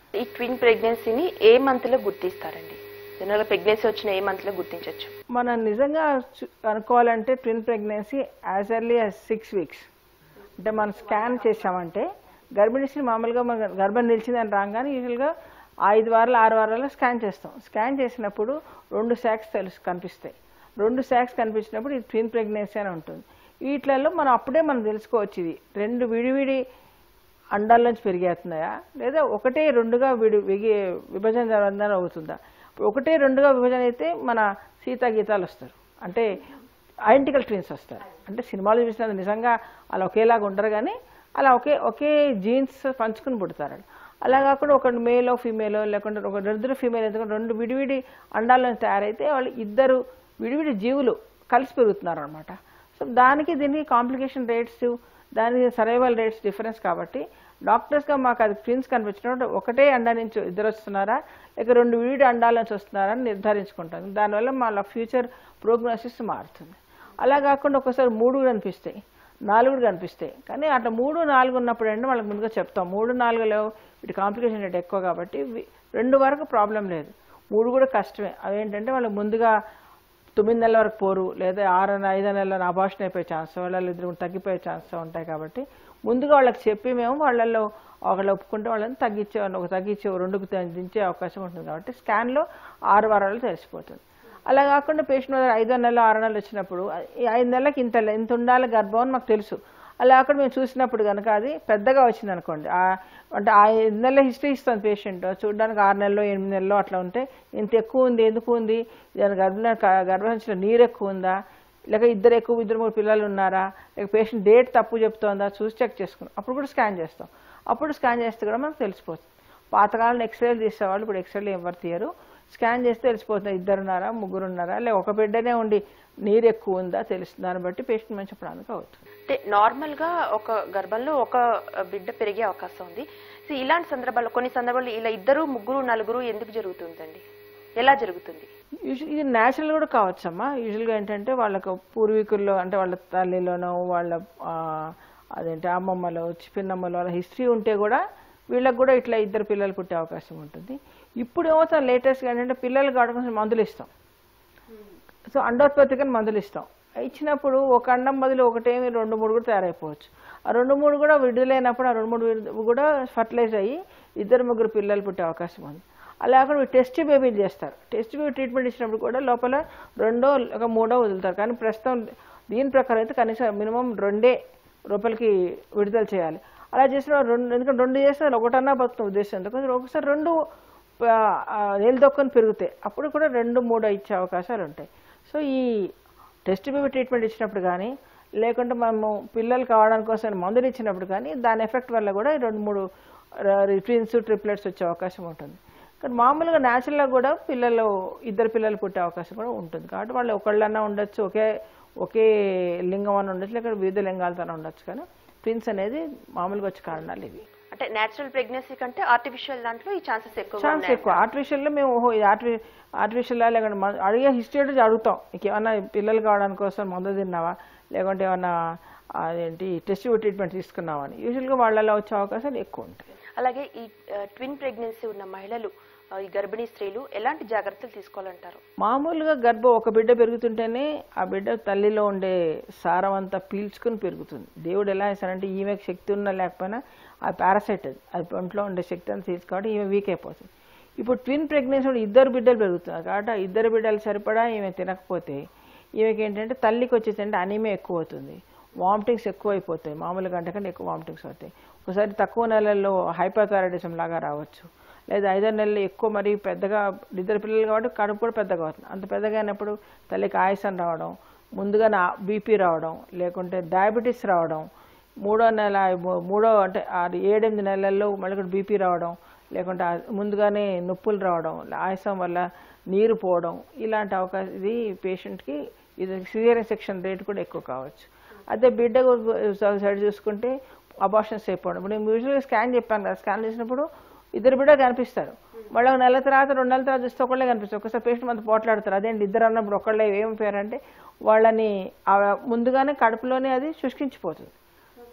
ఈ ట్విన్ ప్రెగ్నెన్సీని ఏ మంత్ లో గుర్తిస్తారండి general pregnancy వచ్చిన ఏ మంత్ లో గుర్తించవచ్చు మనం నిజంగా చు- అనుకోవాలంటే twin pregnancy as early as six weeks అంటే మనం స్కాన్ చేసామంటే గర్భిణీని మామూలుగా మన గర్భం నిలిచిందని రాగానే యూజువల్గా ఐదు వారాలు ఆరు వారాల్లో స్కాన్ చేస్తాం స్కాన్ చేసినప్పుడు రెండు శాక్స్ తెలుసు కనిపిస్తాయి రెండు శాక్స్ కనిపించినప్పుడు ఇది ట్విన్ ప్రెగ్నెన్సీ అని ఉంటుంది వీటిలలో మనం అప్పుడే మనం తెలుసుకోవచ్చు ఇది రెండు విడివిడి అండాల నుంచి పెరిగేస్తున్నాయా లేదా ఒకటే రెండుగా విడి విగి విభజన జరగడం అవుతుందా ఇప్పుడు ఒకటే రెండుగా విభజన అయితే మన సీతా గీతాలు వస్తారు అంటే ఐడెంటికల్ ట్విన్స్ వస్తారు అంటే సినిమాలు చూసినంత నిజంగా అలా ఒకేలాగా ఉండరు కానీ అలా ఒకే ఒకే జీన్స్ పంచుకుని పుడతారు వాళ్ళు. అలా కాకుండా ఒక మేలో ఫీమేలో లేకుంటే ఒక ఇద్దరు ఫీమేల్ ఎందుకంటే రెండు విడివిడి అండాల నుంచి తయారైతే వాళ్ళు ఇద్దరు విడివిడి జీవులు కలిసి పెరుగుతున్నారు అనమాట సో దానికి దీనికి కాంప్లికేషన్ రేట్స్ దానికి సర్వైవల్ రేట్స్ డిఫరెన్స్ కాబట్టి డాక్టర్స్గా మాకు అది ట్విన్స్ కనిపించినప్పుడు ఒకటే అండా నుంచి ఇద్దరు వస్తున్నారా లేక రెండు విడివిడి అండాల నుంచి వస్తున్నారా అని నిర్ధారించుకుంటాం దానివల్ల మా ఫ్యూచర్ ప్రోగ్నోసిస్ మారుతుంది అలా కాకుండా ఒకసారి మూడు కనిపిస్తాయి నాలుగు కనిపిస్తాయి కానీ అట్లా మూడు నాలుగు ఉన్నప్పుడు అంటే వాళ్ళకి ముందుగా చెప్తాం మూడు నాలుగులో వీటి కాంప్లికేషన్ రేట్ ఎక్కువ కాబట్టి వి- రెండు వరకు ప్రాబ్లం లేదు మూడు కూడా కష్టమే అవేంటంటే వాళ్ళకి ముందుగా తొమ్మిది నెలల వరకు పోరు లేదా ఆరు ఐదు నెలల అబార్షన్ అయిపోయే ఛాన్స్ వాళ్ళలో ఇద్దరు తగ్గిపోయే ఛాన్స్ ఉంటాయి కాబట్టి ముందుగా వాళ్ళకి చెప్పి మేము వాళ్ళల్లో ఒకళ్ళు ఒప్పుకుంటే వాళ్ళని తగ్గించే ఒక తగ్గించే రెండుకు దించే అవకాశం ఉంటుంది కాబట్టి స్కాన్లో ఆరు వారాలు తెలిసిపోతుంది అలా కాకుండా పేషెంట్ దగ్గర ఐదో నెలలు ఆరు నెలలు వచ్చినప్పుడు ఈ ఐదు నెలలకు ఇంత ఇంత ఉండాలి గర్భం అని మాకు తెలుసు అలా కాకుండా మేము చూసినప్పుడు కనుక అది పెద్దగా వచ్చింది అనుకోండి ఆ- అంటే ఆ ఐదు నెలల హిస్టరీ ఇస్తుంది పేషెంట్ చూడడానికి ఆరు నెలలో ఎనిమిది నెలలో అట్లా ఉంటే ఇంత ఎక్కువ ఉంది ఎందుకు ఉంది దాని గర్భ గర్భసంచిలో నీరు ఎక్కువ ఉందా లేక ఇద్దరు ఎక్కువ ఇద్దరు మూడు పిల్లలు ఉన్నారా లేక పేషెంట్ డేట్ తప్పు చెప్తోందా చూసి చెక్ చేసుకున్నాం అప్పుడు కూడా స్కాన్ చేస్తాం అప్పుడు స్కాన్ చేస్తే కూడా మనకు తెలిసిపోతుంది పాతకాలంలో ఎక్స్రేలు తీసేవాళ్ళు ఇప్పుడు ఎక్స్రేలు ఎవరు తీయరు స్కాన్ చేస్తే తెలిసిపోతుంది ఇద్దరు ఉన్నారా ముగ్గురు ఉన్నారా లేక ఒక బిడ్డనే ఉండి నీరు ఎక్కువ ఉందా తెలుస్తుంది దాన్ని బట్టి పేషెంట్ మంచి చెప్పడానికి అవుతుంది అంటే నార్మల్ గా ఒక గర్భంలో ఒక బిడ్డ పెరిగే అవకాశం ఉంది సో ఇలాంటి సందర్భాల్లో కొన్ని సందర్భాల్లో ఇలా ఇద్దరు ముగ్గురు నలుగురు ఎందుకు జరుగుతుందండి ఎలా జరుగుతుంది యూజువల్ ఇది న్యాచురల్ కూడా కావచ్చమ్మా యూజువల్గా ఏంటంటే వాళ్ళకు పూర్వీకుల్లో అంటే వాళ్ళ తల్లిలోనో వాళ్ళ ఆ, అదేంటి అమ్మమ్మలో పిన్నమ్మలో వాళ్ళ హిస్టరీ ఉంటే కూడా వీళ్ళకి కూడా ఇట్లా ఇద్దరు పిల్లలు పుట్టే అవకాశం ఉంటుంది ఇప్పుడు ఏమవుతాం లేటెస్ట్గా ఏంటంటే పిల్లలు కావడం మందులు ఇస్తాం సో అండోత్పత్తికి మందులు ఇస్తాం ఇచ్చినప్పుడు ఒక అండం బదులు ఒకటేమి రెండు మూడు కూడా తయారైపోవచ్చు ఆ రెండు మూడు కూడా విడుదలైనప్పుడు ఆ రెండు మూడు విడుదల కూడా ఫర్టిలైజ్ అయ్యి ఇద్దరు ముగ్గురు పిల్లలు పుట్టే అవకాశం ఉంది అలా కాకుండా టెస్ట్ బేబీలు చేస్తారు టెస్ట్ బేబీ ట్రీట్మెంట్ ఇచ్చినప్పుడు కూడా లోపల రెండో ఒక మూడో వదులుతారు కానీ ప్రస్తుతం దీని ప్రకారం అయితే కనీసం మినిమం రెండే రూపాయలకి విడుదల చేయాలి అలా చేసిన రెండు ఎందుకంటే రెండు చేస్తే ఒకటన్నా బతుకుతున్న ఉద్దేశంతో కొంచెం ఒకసారి రెండు నిలదొక్కుని పెరుగుతాయి అప్పుడు కూడా రెండు మూడు ఇచ్చే అవకాశాలు ఉంటాయి సో ఈ టెస్ట్ బేబీ ట్రీట్మెంట్ ఇచ్చినప్పుడు కానీ లేకుంటే మనము పిల్లలు కావడానికి కోసం మందులు ఇచ్చినప్పుడు కానీ దాని ఎఫెక్ట్ వల్ల కూడా ఈ రెండు మూడు ట్విన్స్ ట్రిప్లెట్స్ వచ్చే అవకాశం ఉంటుంది కానీ మామూలుగా న్యాచురల్గా కూడా పిల్లలు ఇద్దరు పిల్లలు పుట్టే అవకాశం కూడా ఉంటుంది కాబట్టి వాళ్ళు ఒకళ్ళన్నా ఉండొచ్చు ఒకే ఒకే లింగం అని ఉండొచ్చు లేకపోతే వివిధ లింగాలతో ఉండొచ్చు కానీ ట్విన్స్ అనేది మామూలుగా వచ్చే కారణాలు ఇవి అంటే నేచురల్ ప్రెగ్నెన్సీ కంటే ఆర్టిఫిషియల్ దాంట్లో ఈ ఛాన్సెస్ ఎక్కువ ఛాన్స్ ఎక్కువ ఆర్టిఫిషియల్లో మేము ఓహో ఇది ఆర్టిఫి ఆర్టిఫిషియల్ లేకుంటే మన- అడిగే హిస్టరీ అంటే అడుగుతాం నీకు ఏమన్నా పిల్లలు కావడానికి కోసం మందు తిన్నావా లేకుంటే ఏమన్నా అదేంటి టెస్ట్ ట్రీట్మెంట్ తీసుకున్నావా అని యూజువల్గా వాళ్ళలో వచ్చే అవకాశాలు ఎక్కువ ఉంటాయి అలాగే ఈ ట్విన్ ప్రెగ్నెన్సీ ఉన్న మహిళలు ఆ, ఈ గర్భిణీ స్త్రీలు ఎలాంటి జాగ్రత్తలు తీసుకోవాలంటారు మామూలుగా గర్భం ఒక బిడ్డ పెరుగుతుంటేనే ఆ బిడ్డ తల్లిలో ఉండే సారం అంతా పీల్చుకుని పెరుగుతుంది దేవుడు ఎలా వేస్తాడంటే ఈమెకి శక్తి ఉన్నా లేకపోయినా ఆ పారాసైట్ అది అది ఒంట్లో ఉండే శక్తి అంతా తీసుకోవడం ఈమె వీక్ అయిపోతుంది ఇప్పుడు ట్విన్ ప్రెగ్నెన్సీ కూడా ఇద్దరు బిడ్డలు పెరుగుతున్నారు కాబట్టి ఆ ఇద్దరు బిడ్డలు సరిపడా ఈమె తినకపోతే ఈమెకి ఏంటంటే తల్లికి వచ్చేసి అంటే అనిమే ఎక్కువ అవుతుంది వామిటింగ్స్ ఎక్కువ అయిపోతాయి మామూలుగా గంట కంటే ఎక్కువ వామిటింగ్స్ అవుతాయి ఒకసారి తక్కువ నెలల్లో హైపోథైరాయిడిజం లాగా రావచ్చు లేదా ఐదో నెలలు ఎక్కువ మరి పెద్దగా ఇద్దరు పిల్లలు కాబట్టి కడుపు కూడా పెద్దగా అవుతుంది అంత పెద్దగా అయినప్పుడు తల్లికి ఆయాసం రావడం ముందుగా నా బీపీ రావడం లేకుంటే డయాబెటీస్ రావడం మూడో నెల మూ- మూడో అంటే ఆరు ఏడెనిమిది నెలల్లో మళ్ళీ కూడా బీపీ రావడం లేకుంటే ఆ ముందుగానే నొప్పులు రావడం ఆయాసం వల్ల నీరు పోవడం ఇలాంటి అవకాశం ఇది పేషెంట్కి ఇది సిజేరియన్ సెక్షన్ రేట్ కూడా ఎక్కువ కావచ్చు అదే బిడ్డ సైడ్ చూసుకుంటే అబార్షన్స్ అయిపోవడం ఇప్పుడు నేను యూజువల్గా స్కాన్ చెప్పాను కదా స్కాన్ చేసినప్పుడు ఇద్దరు బిడ్డ కనిపిస్తారు మళ్ళీ ఒక నెల తర్వాత రెండు నెలల తర్వాత చూస్తే ఒకళ్ళే కనిపిస్తారు ఒకసారి పేషెంట్ మంది పోట్లాడతారు అదేంటి ఇద్దరు అన్నప్పుడు ఒకళ్ళే ఏం పేరంటే వాళ్ళని ఆ ముందుగానే కడుపులోనే అది శుష్కించిపోతుంది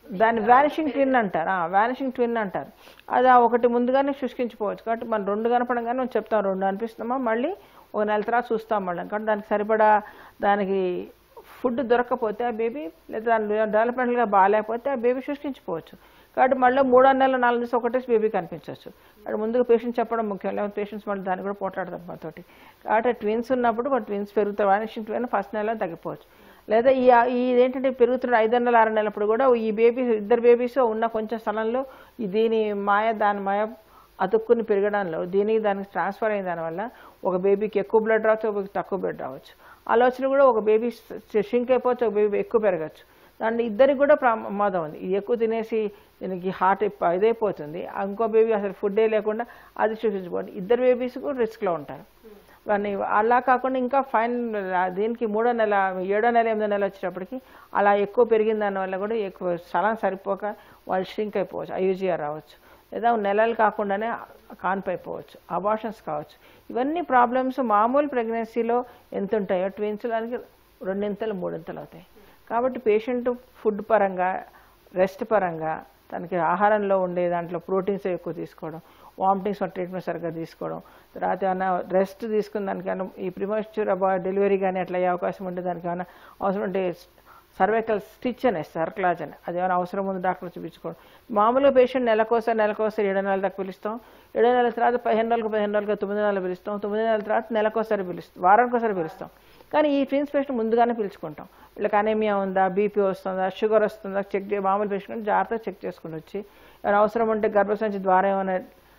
దాన్ని వ్యానిషింగ్ ట్విన్ అంటారు వ్యానిషింగ్ ట్విన్ అంటారు అది ఆ ఒకటి ముందుగానే శుష్కించిపోవచ్చు కాబట్టి మనం రెండు కనపడంగానే మనం చెప్తాం రెండు అనిపిస్తున్నామా మళ్ళీ ఒక నెల తర్వాత చూస్తాం మళ్ళీ కాబట్టి దానికి సరిపడా దానికి ఫుడ్ దొరకకపోతే ఆ బేబీ లేదా దాని డెవలప్మెంటల్గా బాగాలేకపోతే ఆ బేబీ శుష్కించిపోవచ్చు కాబట్టి మళ్ళీ మూడో నెలల నాలుగు దివసం ఒకటే బేబీ కనిపించవచ్చు అది ముందుగా పేషెంట్ చెప్పడం ముఖ్యం లేకపోతే పేషెంట్స్ మళ్ళీ దాన్ని కూడా పోట్లాడతారు మాతోటి కాబట్టి ట్విన్స్ ఉన్నప్పుడు మన ట్విన్స్ పెరుగుతారు వానిషన్ ట్విన్ ఫస్ట్ నెలలో తగ్గిపోవచ్చు లేదా ఈ ఈ ఇదేంటంటే పెరుగుతున్న ఐదు నెలలు ఆరు నెలలప్పుడు కూడా ఈ బేబీస్ ఇద్దరు బేబీస్ ఉన్న కొంచెం స్థలంలో ఈ దీని మాయ దాని మాయ అతుక్కుని పెరగడంలో దీనికి దానికి ట్రాన్స్ఫర్ అయిన దానివల్ల ఒక బేబీకి ఎక్కువ బ్లడ్ రావచ్చు ఒక బేబీకి తక్కువ బ్లడ్ రావచ్చు ఆలోచన కూడా ఒక బేబీ షింక్ అయిపోవచ్చు ఒక బేబీ ఎక్కువ పెరగచ్చు దాంట్లో ఇద్దరికి కూడా ప్రమాదం ఉంది ఇది ఎక్కువ తినేసి దీనికి హార్ట్ ఇదైపోతుంది ఇంకో బేబీ అసలు ఫుడ్డే లేకుండా అది చూపించుకోండి ఇద్దరు బేబీస్ కూడా రిస్క్లో ఉంటారు కానీ అలా కాకుండా ఇంకా ఫైన్ దీనికి మూడో నెల ఏడో నెల ఎనిమిదో నెల వచ్చేటప్పటికి అలా ఎక్కువ పెరిగిన దానివల్ల కూడా ఎక్కువ స్థలం సరిపోక వాళ్ళు షింక్ అయిపోవచ్చు ఐయూజీఆర్ రావచ్చు లేదా నెలలు కాకుండానే కాన్పు అయిపోవచ్చు అబార్షన్స్ కావచ్చు ఇవన్నీ ప్రాబ్లమ్స్ మామూలు ప్రెగ్నెన్సీలో ఎంత ఉంటాయో ట్విన్స్ దానికి రెండింతలు మూడింతలు అవుతాయి కాబట్టి పేషెంట్ ఫుడ్ పరంగా రెస్ట్ పరంగా తనకి ఆహారంలో ఉండే దాంట్లో ప్రోటీన్స్ ఎక్కువ తీసుకోవడం వామిటింగ్స్ ట్రీట్మెంట్ సరిగ్గా తీసుకోవడం తర్వాత ఏమైనా రెస్ట్ తీసుకున్న దానికైనా ఈ ప్రిమోస్చర్ అబా డెలివరీ కానీ అట్లా అయ్యే అవకాశం ఉంటే దానికి ఏమైనా అవసరం ఉంటే సర్వైకల్ స్టిచ్ అనే సర్క్లాజ్ అని అది ఏమైనా అవసరం ఉంది డాక్టర్ చూపించుకోవడం మామూలుగా పేషెంట్ నెలకోసారి నెలకోసారి ఏడు నెలల దాకా పిలుస్తాం ఏడు నెలల తర్వాత పదిహేను రోజులకు పదిహేను రోజులకు తొమ్మిది నెలలు పిలుస్తాం తొమ్మిది నెలల తర్వాత నెలకోసారి పిలుస్తాం వారానికోసారి పిలుస్తాం కానీ ఈ ట్విన్స్ పేషెంట్ ముందుగానే పిలుచుకుంటాం వీళ్ళకి అనేమియా ఉందా బీపీ వస్తుందా షుగర్ వస్తుందా చెక్ చే మామూలు పేషెంట్ జాగ్రత్తగా చెక్ చేసుకుని వచ్చి ఏమైనా అవసరం ఉంటే గర్భసంచి ద్వారా ఏమైనా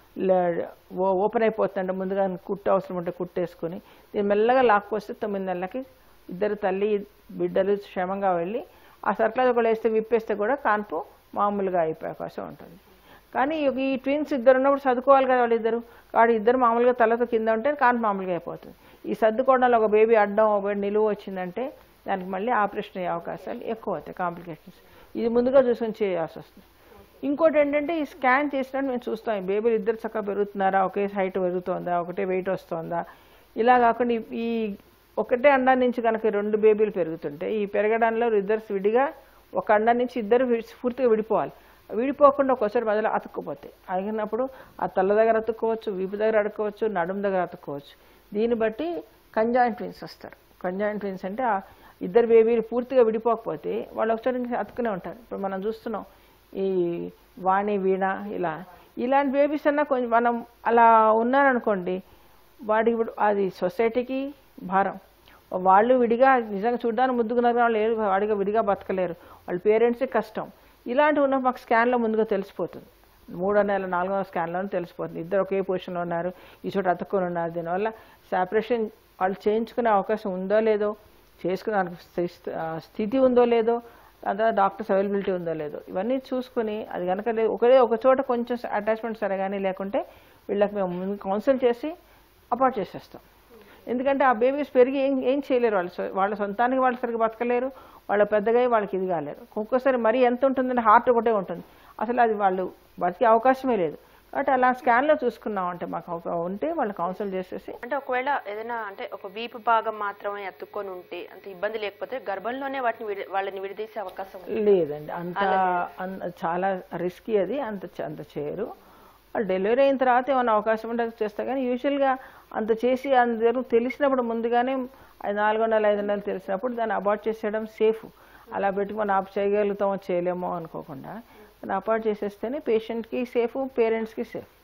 ఓపెన్ అయిపోతుందంటే ముందుగా కుట్టు అవసరం ఉంటే కుట్టేసుకుని దీన్ని మెల్లగా లాక్కొస్తే తొమ్మిది నెలలకి ఇద్దరు తల్లి బిడ్డలు క్షేమంగా వెళ్ళి ఆ సర్కల్ ఒకళ్ళు వేస్తే విప్పేస్తే కూడా కాన్పు మామూలుగా అయిపోయే అవకాశం ఉంటుంది కానీ ఈ ట్విన్స్ ఇద్దరు ఉన్నప్పుడు చదువుకోవాలి కదా వాళ్ళిద్దరు కాబట్టి ఇద్దరు మామూలుగా తలతో కింద ఉంటే కాన్పు మామూలుగా అయిపోతుంది ఈ సర్దుకోవడంలో ఒక బేబీ అడ్డం ఒక నిలువ వచ్చిందంటే దానికి మళ్ళీ ఆపరేషన్ అయ్యే అవకాశాలు ఎక్కువ అవుతాయి కాంప్లికేషన్స్ ఇది ముందుగా చూసుకొని చేయాల్సి వస్తుంది ఇంకోటి ఏంటంటే ఈ స్కాన్ చేసినట్టు మేము చూస్తాం ఈ బేబీలు ఇద్దరు చక్కగా పెరుగుతున్నారా ఒకే హైట్ పెరుగుతుందా ఒకటే వెయిట్ వస్తుందా ఇలా కాకుండా ఈ- ఈ ఒకటే అండా నుంచి కనుక రెండు బేబీలు పెరుగుతుంటే ఈ పెరగడంలో ఇద్దరు విడిగా ఒక అండా నుంచి ఇద్దరు విడి- పూర్తిగా విడిపోవాలి విడిపోకుండా ఒక్కోసారి మధ్యలో అతుక్కుపోతాయి అడిగినప్పుడు ఆ తల్ల దగ్గర అతుక్కోవచ్చు వీపు దగ్గర అడుక్కోవచ్చు నడుము దగ్గర అతుక్కోవచ్చు దీన్ని బట్టి కంజాయింట్ ట్విన్స్ వస్తారు కంజాయింట్ ట్విన్స్ అంటే ఆ ఇద్దరు బేబీలు పూర్తిగా విడిపోకపోతే వాళ్ళు ఒకసారి ఇంకా అతుక్కునే ఉంటారు ఇప్పుడు మనం చూస్తున్నాం ఈ వాణి వీణ ఇలా ఇలాంటి బేబీస్ అన్నా కొంచెం మనం అలా ఉన్నారనుకోండి వాడికి ఇప్పుడు అది సొసైటీకి భారం వాళ్ళు విడిగా నిజంగా చూడడానికి ముద్దుకున్నారు వాళ్ళు లేరు వాడిగా విడిగా బతకలేరు వాళ్ళ పేరెంట్సే కష్టం ఇలాంటివి ఉన్న మాకు స్కాన్లో ముందుగా తెలిసిపోతుంది మూడో నెల నాలుగో స్కాన్లోనే తెలిసిపోతుంది ఇద్దరు ఒకే పొజిషన్లో ఉన్నారు ఈ చోట అతుక్కొని ఉన్నారు దీనివల్ల సాపరేషన్ వాళ్ళు చేయించుకునే అవకాశం ఉందో లేదో చేసుకునే స్థి- ఆ, స్థితి ఉందో లేదో దాని తర్వాత డాక్టర్స్ అవైలబిలిటీ ఉందో లేదో ఇవన్నీ చూసుకుని అది కనుక లేదు ఒకటే ఒక చోట కొంచెం అటాచ్మెంట్ సరే కానీ లేకుంటే వీళ్ళకి మేము ముందు కౌన్సిల్ చేసి అపార్ట్ చేసేస్తాం ఎందుకంటే ఆ బేబీస్ పెరిగి ఏం ఏం చేయలేరు వాళ్ళు సొ- వాళ్ళ సొంతానికి వాళ్ళు సరిగ్గా బతకలేరు వాళ్ళ పెద్దగా అయ్యి వాళ్ళకి ఇది కాలేరు ఒక్కొక్కసారి మరీ ఎంత ఉంటుందంటే హార్ట్ ఒకటే ఉంటుంది అసలు అది వాళ్ళు బతికే అవకాశమే లేదు కాబట్టి అలా స్కాన్లో చూసుకున్నామంటే మాకు ఒక ఉంటే వాళ్ళు కౌన్సిల్ చేసేసి అంటే ఒకవేళ ఏదైనా అంటే ఒక వీపు భాగం మాత్రమే అతుక్కొని ఉంటే అంత ఇబ్బంది లేకపోతే గర్భంలోనే వాటిని విడి- వాళ్ళని విడదీసే అవకాశం ఉంది లేదండి అంత అన్- చాలా రిస్కీ అది అంత చ- అంత చేయరు వాళ్ళు డెలివరీ అయిన తర్వాత ఏమైనా అవకాశం ఉంటే అది చేస్తారు కానీ యూజువల్గా అంత చేసి అందరూ తెలిసినప్పుడు ముందుగానే అది నాలుగో నెల ఐదు నెలలు తెలిసినప్పుడు దాన్ని అబార్ట్ చేసేయడం సేఫ్ అలా పెట్టి మనం ఆప్ చేయగలుగుతామో చేయలేమో అనుకోకుండా దాన్ని అబార్ట్ చేసేస్తేనే పేషెంట్కి సేఫ్ పేరెంట్స్కి సేఫ్